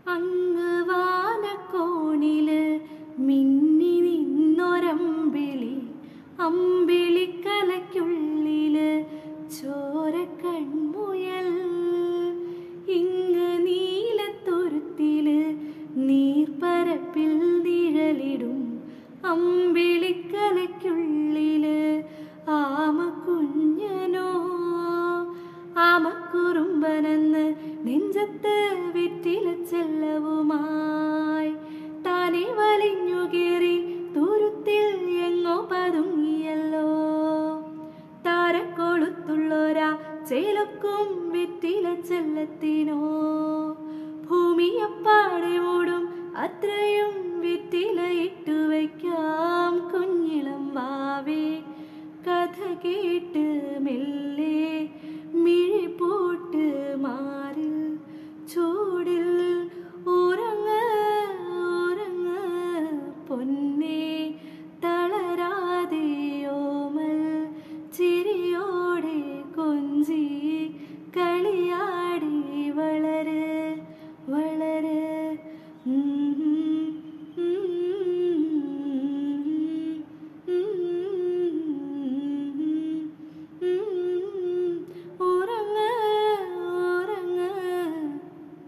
അങ്ങ് വാനക്കോണില് മിന്നി നിന്നൊരമ്പിളി അമ്പിളിക്കലയ്ക്കുള്ളില് ചോരക്കൺമുയൽ ഇങ്ങ് നീലത്തുരുത്തില് നീർപ്പരപ്പിൽ നിഴലിടും അമ്പിളിക്കലയ്ക്കുള്ളില് ആമക്കുഞ്ഞനോ ആമക്കുറുമ്പനെന്ന് നെഞ്ചത്ത് വെറ്റില ചെല്ലവുമായി താനെ വലിഞ്ഞു കയറി തുരുത്തിൽ എങ്ങോ പതുങ്ങിയല്ലോ താരക്കൊളുത്തുള്ളോരാ ചേലക്കും വെറ്റില ചെല്ലത്തിനോ ഭൂമിയപ്പാടെ മൂടും അത്രയും വെറ്റില ഇട്ടു വയ്ക്കാം കുഞ്ഞിളം വാവേ കഥ കേ